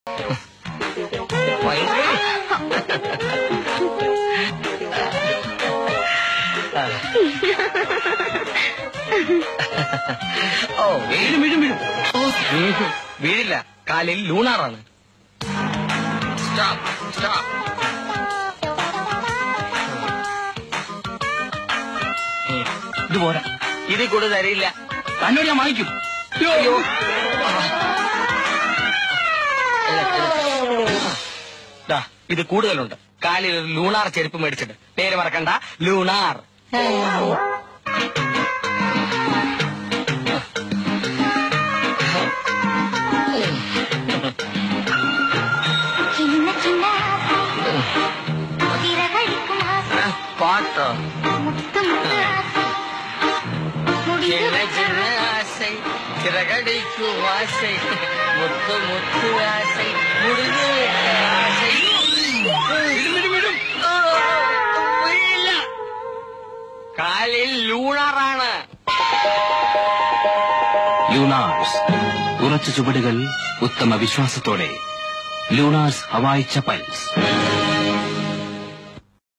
ഓ വീഴും വീഴും വീഴും ഓ, വീഴും. വീഴില്ല കാലിൽ ലൂണാറാണ് സ്റ്റോപ്പ് സ്റ്റോപ്പ് ഇത് പോരാ ഇതിൽ കൂടുതൽ തരില്ല തന്നോട് ഞാൻ വാങ്ങിക്കും അയ്യോ ദാ, ഇത് കൂടുതലുണ്ട് കാലിൽ ഒരു ലൂണാർ ചെരുപ്പ് മേടിച്ചിട്ട് പേര് മറക്കണ്ട ലൂണാർ சின்ன சின்ன ஆசை சிறகடிக்கும் ஆசை പാട്ടോ முத்து முத்து ஆசை முடிந்து ചിന്ന ചിന്ന ആസൈ ചിറകടിക്കു ആസൈ മുത്തു മുത്തു ആസൈ മുടിഞ്ഞു ആസൈ വിടും, വിടും, വിടും. ആ, വീഴില്ല. കാലിൽ ലൂണറാണ് ലൂണാർസ് ഉറച്ച ചുവടുകൾ ഉത്തമ വിശ്വാസത്തോടെ ലൂണാർസ് ഹവായ് ചപ്പൽസ്